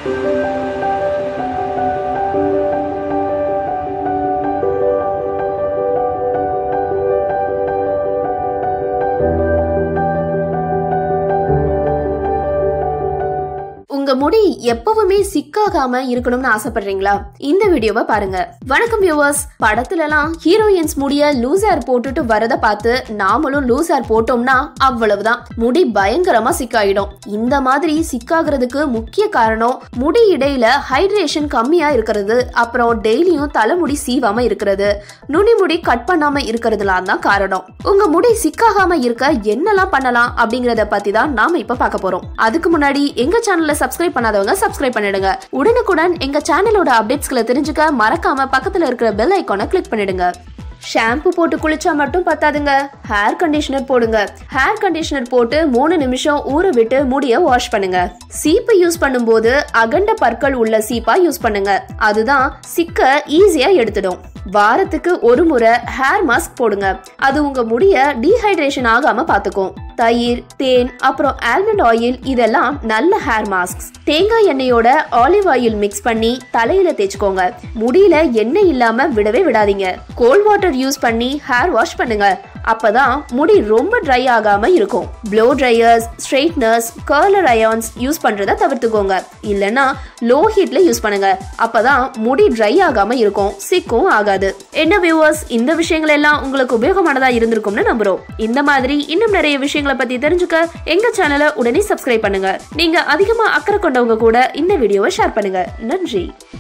உங்க முடி எப்பவுமே சிக்காகாம இருக்கணும்னு ஆசைப்படுறீங்களா இந்த வீடியோவை பாருங்க வணக்கம் வியூவர்ஸ் படத்துல எல்லாம் ஹீரோயின்ஸ் முடிய லூஸ் ஹேர் போட்டுட்டு வரத பார்த்து நாமளும் லூஸ் ஹேர் போட்டோம்னா அவ்வளவுதான் முடி பயங்கரமா சிக்காயிடும் இந்த மாதிரி சிக்காகிறதுக்கு முக்கிய காரணம் முடி இடையில ஹைட்ரேஷன் கம்மியா இருக்கிறது அப்புறம் டெய்லியும் தலைமுடி சீவாம இருக்கிறது நுனி முடி கட் பண்ணாம இருக்கிறதுலாம் தான் காரணம் உங்க முடி சிக்காகாம இருக்க என்னெல்லாம் பண்ணலாம் அப்படிங்கறத பத்தி தான் நாம இப்ப பார்க்க போறோம் அதுக்கு முன்னாடி எங்க சேனல்ல சப்ஸ்கிரைப் பண்ணாதவங்க சப்ஸ்கிரைப் பண்ணிடுங்க உடனுக்குடன் எங்க சேனலோட அப்டேட்ஸ்களை தெரிஞ்சுக்க மறக்காம பக்கத்துல இருக்கிற பெல் ஐக்கானை கிளிக் பண்ணிடுங்க ஷாம்பு போட்டு குளிச்சா மட்டும் பத்தாதுங்க ஹேர் கண்டிஷனர் போடுங்க ஹேர் கண்டிஷனர் போட்டு மூணு நிமிஷம் ஊற விட்டு முடிய வாஷ் பண்ணுங்க சீப்பு யூஸ் பண்ணும்போது அகண்ட பற்கள் உள்ள சீப்பா யூஸ் பண்ணுங்க அதுதான் சிக்க ஈஸியா எடுத்துடும் வாரத்துக்கு ஒரு முறை ஹேர் மாஸ்க் போடுங்க அது உங்க முடிய டீஹைட்ரேஷன் ஆகாம பாத்துக்கும் தயிர் தேன் அப்புறம் ஆல்மண்ட் ஆயில் இதெல்லாம் நல்ல ஹேர் மாஸ்க் தேங்காய் எண்ணெயோட ஆலிவ் ஆயில் மிக்ஸ் பண்ணி தலையில தேய்ச்சுக்கோங்க முடியில எண்ணெய் இல்லாம விடவே விடாதீங்க கோல்ட் வாட்டர் யூஸ் பண்ணி ஹேர் வாஷ் பண்ணுங்க அப்பதான் முடி ரொம்ப ட்ரை ஆகாம இருக்கும் blow dryers straighteners curler irons use பண்றத தவிர்த்துக்கோங்க இல்லனா லோ ஹீட்ல யூஸ் பண்ணுங்க அப்பதான் முடி ட்ரை ஆகாம இருக்கும் சிக்கும் ஆகாது என்ன வியூவர்ஸ் இந்த விஷயங்கள் எல்லாம் உங்களுக்கு உபயோகமானதா இருந்திருக்கும்னு நம்புறோம் இந்த மாதிரி இன்னும் நிறைய விஷயங்களை பத்தி தெரிஞ்சுக்க எங்க சேனலை உடனே சப்ஸ்கிரைப் பண்ணுங்க நீங்க அதிகமா அக்கறை கொண்டவங்க கூட இந்த வீடியோவை ஷேர் பண்ணுங்க நன்றி